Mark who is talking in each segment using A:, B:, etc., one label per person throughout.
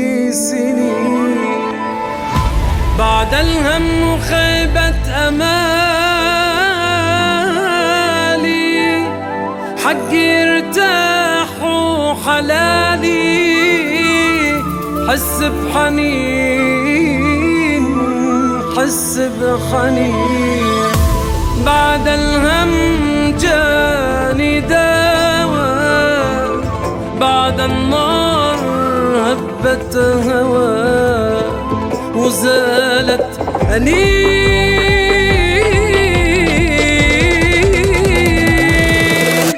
A: سنين بعد الهم وخيبة أمالي حقي ارتاح وحلالي حس بحنين حس بحنين بعد الهم جاني دواء بعد النار هبت هوا وزالت أنين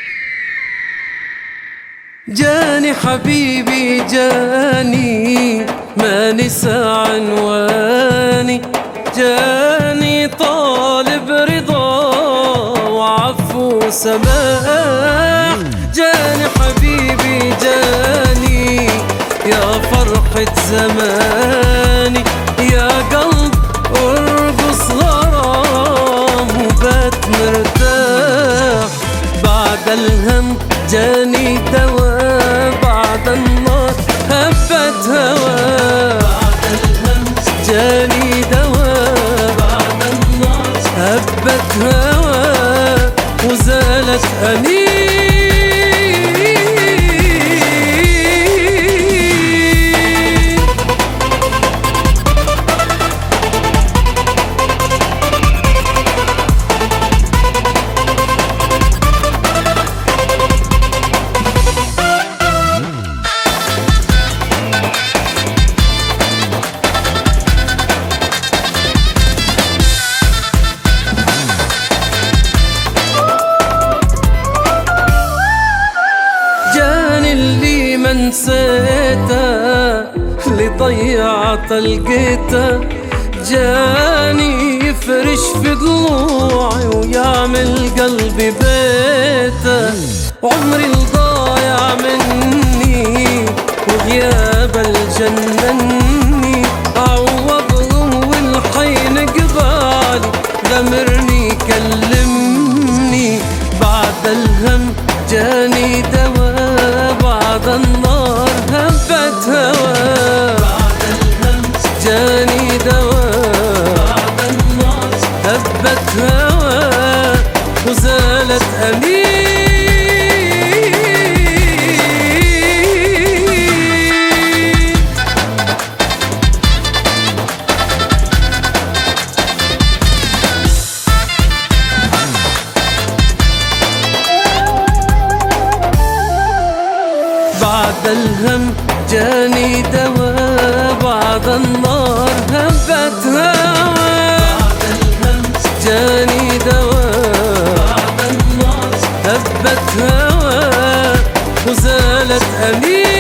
A: جاني حبيبي جاني ما نسى عنواني جاني طالب رضا وعفو سماح جاني حبيبي جاني يا فرحة زماني يا قلب ارقص غرام وبات مرتاح بعد الهم جاني دواء بعد النار هبت هوا بعد الهم جاني دواء بعد النار هبت هوا وزالت أنين جاني اللي ما نسيته اللي ضيعت لقيته جاني يفرش في ضلوعي ويعمل قلبي بيته عمري الضايع مني وغياب الجنني عوضهم والحين قبالي غمرني كلمني بعد الهم جاني دواء بعد النار هبت هوا بعد الهم جاني دواء بعد النار هبت هوا وزالت أمين بعد الهم جاني دواء بعد النار هبت هوا بعد الهم جاني دواء بعد النار هبت هوا وزالت أمين